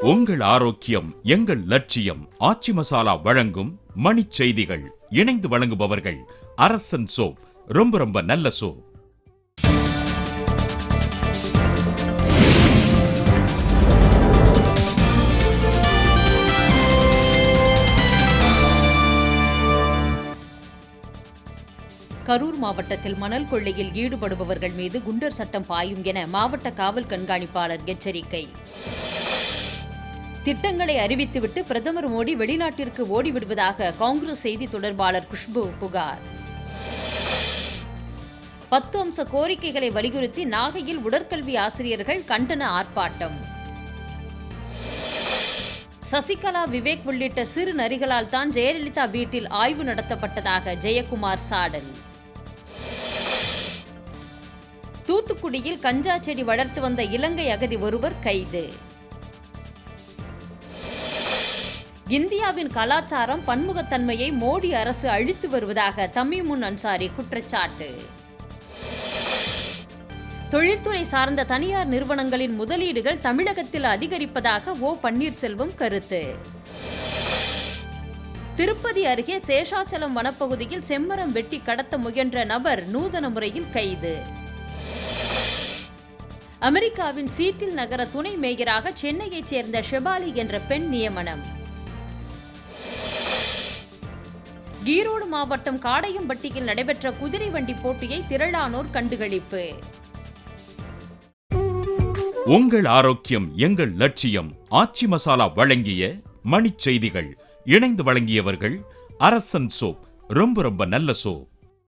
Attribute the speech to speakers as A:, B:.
A: உங்கள் ஆரோக்கியம் எங்கள் லட்சியம் ஆச்சி மசாலா வழங்கும் மணிச் செய்திகள் இணைந்து வழங்குபவர்கள் அரசன் சோப் ரொம்ப ரொம்ப நல்ல சோப்
B: கரூர் மாவட்டத்தில் மணல் கொள்ளையில் ஈடுபடுபவர்கள் மீது குண்டர் சட்டம் பாயும் என மாவட்ட காவல் கண்காணிப்பாளர் எச்சரிக்கை திட்டங்களை அறிவித்துவிட்டு பிரதமர் மோடி வெளிநாட்டிற்கு ஓடிவிடுவதாக காங்கிரஸ் செய்தி தொடர்பாளர் குஷ்பு புகார் பத்து அம்ச கோரிக்கைகளை வலியுறுத்தி நாகையில் உடற்கல்வி ஆசிரியர்கள் கண்டன ஆர்ப்பாட்டம் சசிகலா விவேக் உள்ளிட்ட சிறு நரிகளால் தான் ஜெயலலிதா வீட்டில் ஆய்வு நடத்தப்பட்டதாக ஜெயக்குமார் சாடல் தூத்துக்குடியில் கஞ்சா செடி வளர்த்து வந்த இலங்கை அகதி ஒருவர் கைது இந்தியாவின் கலாச்சாரம் பன்முகத்தன்மையை மோடி அரசு அழித்து வருவதாக தமிமுன் அன்சாரி குற்றச்சாட்டு தொழில்துறை சார்ந்த தனியார் நிறுவனங்களின் முதலீடுகள் தமிழகத்தில் அதிகரிப்பதாக ஓ பன்னீர்செல்வம் கருத்து திருப்பதி அருகே சேஷாச்சலம் வனப்பகுதியில் செம்மரம் வெட்டி கடத்த முயன்ற நபர் நூதன முறையில் கைது அமெரிக்காவின் சீட்டில் நகர துணை மேயராக சென்னையைச் சேர்ந்த ஷெபாலி என்ற பெண் நியமனம் ஈரோடு மாவட்டம் காடையம்பட்டியில் நடைபெற்ற குதிரை வண்டி போட்டியை திரளானோர் கண்டுகளிப்பு
A: உங்கள் ஆரோக்கியம் எங்கள் லட்சியம் ஆச்சி மசாலா வழங்கிய மணிச் செய்திகள் இணைந்து வழங்கியவர்கள் அரசன் சோப் ரொம்ப ரொம்ப நல்ல சோப்